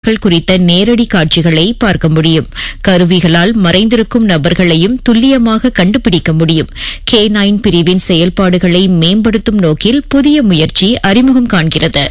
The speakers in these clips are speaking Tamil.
தாக்குதல்கள் குறித்த நேரடி காட்சிகளை பார்க்க முடியும் கருவிகளால் மறைந்திருக்கும் நபர்களையும் துல்லியமாக கண்டுபிடிக்க முடியும் கே நைன் பிரிவின் செயல்பாடுகளை மேம்படுத்தும் நோக்கில் புதிய முயற்சி அறிமுகம் காண்கிறது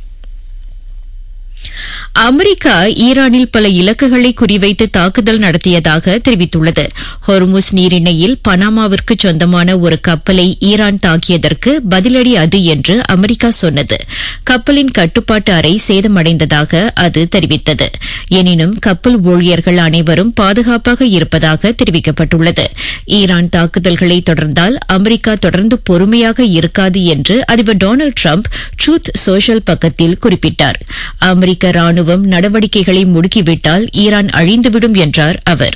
அமெரிக்கா ஈரானில் பல இலக்குகளை குறிவைத்து தாக்குதல் நடத்தியதாக தெரிவித்துள்ளது ஹொர்முஸ் நீரிணையில் பனாமாவிற்கு சொந்தமான ஒரு கப்பலை ஈரான் தாக்கியதற்கு பதிலடி அது என்று அமெரிக்கா சொன்னது கப்பலின் கட்டுப்பாட்டு அறை சேதமடைந்ததாக அது தெரிவித்தது எனினும் கப்பல் ஊழியர்கள் அனைவரும் பாதுகாப்பாக இருப்பதாக தெரிவிக்கப்பட்டுள்ளது ஈரான் தாக்குதல்களை தொடர்ந்தால் அமெரிக்கா தொடர்ந்து பொறுமையாக இருக்காது என்று அதிபர் டொனால்டு டிரம்ப் ட்ரூத் சோஷியல் பக்கத்தில் குறிப்பிட்டார் அமெரிக்க ராணுவம் நடவடிக்கைகளை முடுக்கிவிட்டால் ஈரான் அழிந்துவிடும் என்றார் அவர்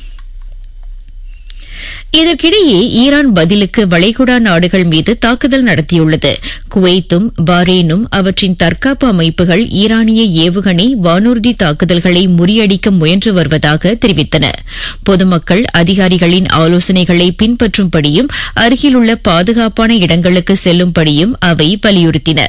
இதற்கிடையே ஈரான் பதிலுக்கு வளைகுடா நாடுகள் மீது தாக்குதல் நடத்தியுள்ளது குவைத்தும் பஹ்ரைனும் அவற்றின் தற்காப்பு அமைப்புகள் ஈரானிய ஏவுகணை வானூர்தி தாக்குதல்களை முறியடிக்க முயன்று வருவதாக தெரிவித்தன பொதுமக்கள் அதிகாரிகளின் ஆலோசனைகளை பின்பற்றும்படியும் அருகிலுள்ள பாதுகாப்பான இடங்களுக்கு செல்லும்படியும் அவை வலியுறுத்தின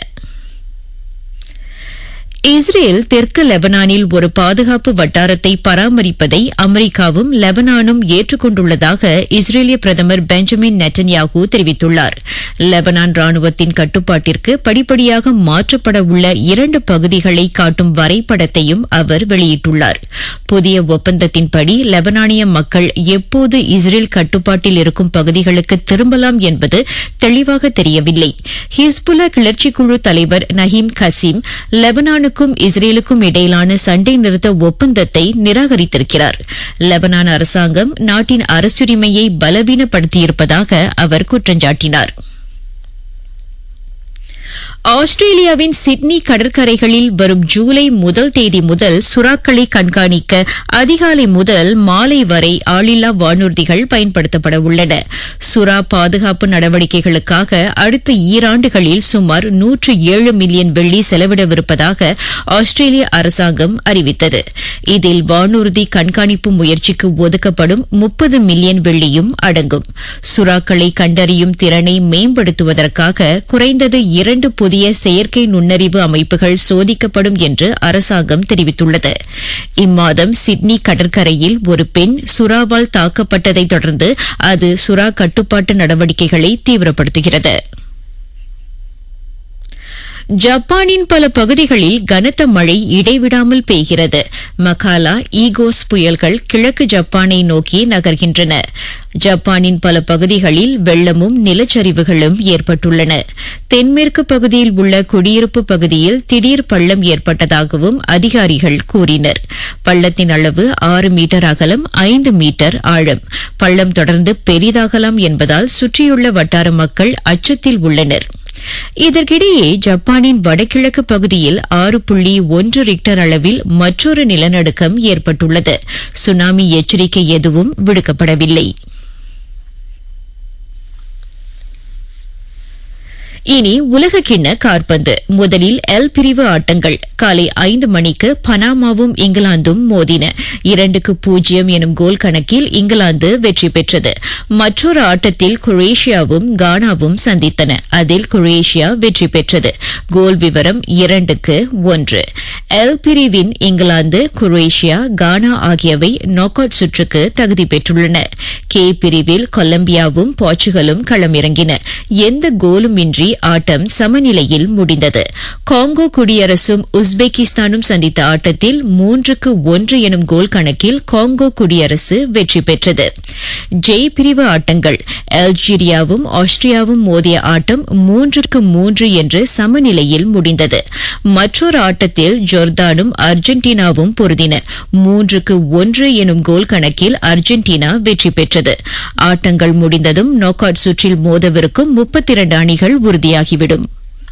இஸ்ரேல் தெற்கு லெபனானில் ஒரு பாதுகாப்பு வட்டாரத்தை பராமரிப்பதை அமெரிக்காவும் லெபனானும் ஏற்றுக்கொண்டுள்ளதாக இஸ்ரேலிய பிரதமர் பெஞ்சமின் நெட்டன்யாகு தெரிவித்துள்ளார் லெபனான் ராணுவத்தின் கட்டுப்பாட்டிற்கு படிப்படியாக மாற்றப்பட உள்ள இரண்டு பகுதிகளை காட்டும் வரைபடத்தையும் அவர் வெளியிட்டுள்ளார் புதிய ஒப்பந்தத்தின்படி லெபனானிய மக்கள் எப்போது இஸ்ரேல் கட்டுப்பாட்டில் இருக்கும் பகுதிகளுக்கு திரும்பலாம் என்பது தெளிவாக தெரியவில்லை ஹிஸ்புல்லா கிளர்ச்சிக்குழு தலைவர் நஹீம் கசீம் லெபனானுக்கும் இஸ்ரேலுக்கும் இடையிலான சண்டை நிறுத்த ஒப்பந்தத்தை நிராகரித்திருக்கிறார் லெபனான் அரசாங்கம் நாட்டின் அரசுரிமையை பலவீனப்படுத்தியிருப்பதாக அவர் குற்றஞ்சாட்டினார் ஆஸ்திரேலியாவின் சிட்னி கடற்கரைகளில் வரும் ஜூலை முதல் தேதி முதல் சுறாக்களை கண்காணிக்க அதிகாலை முதல் மாலை வரை ஆளில்லா வானூர்திகள் பயன்படுத்தப்பட உள்ளன சுறா பாதுகாப்பு நடவடிக்கைகளுக்காக அடுத்த ஈராண்டுகளில் சுமார் நூற்று ஏழு மில்லியன் வெள்ளி செலவிடவிருப்பதாக ஆஸ்திரேலிய அரசாங்கம் அறிவித்தது இதில் வானூர்தி கண்காணிப்பு முயற்சிக்கு ஒதுக்கப்படும் முப்பது மில்லியன் வெள்ளியும் அடங்கும் சுறாக்களை கண்டறியும் திறனை மேம்படுத்துவதற்காக குறைந்தது இரண்டு புதிய செயற்கை நுண்ணறிவு அமைப்புகள் சோதிக்கப்படும் என்று அரசாங்கம் தெரிவித்துள்ளது இம்மாதம் சிட்னி கடற்கரையில் ஒரு பெண் சுறாவால் தாக்கப்பட்டதைத் தொடர்ந்து அது சுறா கட்டுப்பாட்டு நடவடிக்கைகளை தீவிரப்படுத்துகிறது ஜப்பானின் பல பகுதிகளில் கனத்த மழை இடைவிடாமல் பெய்கிறது மகாலா ஈகோஸ் புயல்கள் கிழக்கு ஜப்பானை நோக்கி நகர்கின்றன ஜப்பானின் பல பகுதிகளில் வெள்ளமும் நிலச்சரிவுகளும் ஏற்பட்டுள்ளன தென்மேற்கு பகுதியில் உள்ள குடியிருப்பு பகுதியில் திடீர் பள்ளம் ஏற்பட்டதாகவும் அதிகாரிகள் கூறினர் பள்ளத்தின் அளவு ஆறு மீட்டர் அகலம் ஐந்து மீட்டர் ஆழம் பள்ளம் தொடர்ந்து பெரிதாகலாம் என்பதால் சுற்றியுள்ள வட்டார மக்கள் அச்சத்தில் உள்ளனர் இதற்கிடையே ஜப்பானின் வடகிழக்கு பகுதியில் ஆறு புள்ளி ஒன்று ரிக்டர் அளவில் மற்றொரு நிலநடுக்கம் ஏற்பட்டுள்ளது சுனாமி எச்சரிக்கை எதுவும் விடுக்கப்படவில்லை இனி உலக கிண்ண காற்பந்து முதலில் எல் பிரிவு ஆட்டங்கள் காலை ஐந்து மணிக்கு பனாமாவும் இங்கிலாந்தும் மோதின இரண்டுக்கு பூஜ்ஜியம் எனும் கோல் கணக்கில் இங்கிலாந்து வெற்றி பெற்றது மற்றொரு ஆட்டத்தில் குரேஷியாவும் கானாவும் சந்தித்தன அதில் குரேஷியா வெற்றி பெற்றது கோல் விவரம் இரண்டுக்கு ஒன்று எல் பிரிவின் இங்கிலாந்து குரேஷியா கானா ஆகியவை நாக் அவுட் சுற்றுக்கு தகுதி பெற்றுள்ளன கே பிரிவில் கொலம்பியாவும் போர்ச்சுகலும் களமிறங்கின எந்த கோலும் இன்றி ஆட்டம் சமநிலையில் முடிந்தது காங்கோ குடியரசும் உஸ்பெகிஸ்தானும் சந்தித்த ஆட்டத்தில் மூன்றுக்கு ஒன்று எனும் கோல் கணக்கில் காங்கோ குடியரசு வெற்றி பெற்றது ஜெய் பிரிவு ஆட்டங்கள் அல்ஜீரியாவும் ஆஸ்திரியாவும் மோதிய ஆட்டம் மூன்றுக்கு மூன்று என்று சமநிலையில் முடிந்தது மற்றொரு ஆட்டத்தில் ஜோர்தானும் அர்ஜென்டினாவும் பொருதின மூன்றுக்கு ஒன்று எனும் கோல் கணக்கில் அர்ஜென்டினா வெற்றி பெற்றது ஆட்டங்கள் முடிந்ததும் நாக் அவுட் சுற்றில் மோதவிருக்கும் முப்பத்தி இரண்டு அணிகள் உறுதியாகிவிடும்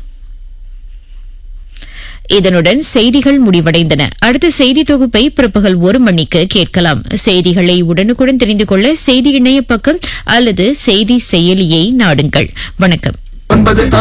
இதனுடன் செய்திகள் முடிவடைந்தன அடுத்த செய்தி தொகுப்பை பிற்பகல் ஒரு மணிக்கு கேட்கலாம் செய்திகளை உடனுக்குடன் தெரிந்து கொள்ள செய்தி இணைய பக்கம் அல்லது செய்தி செயலியை நாடுங்கள் வணக்கம் ஒன்பது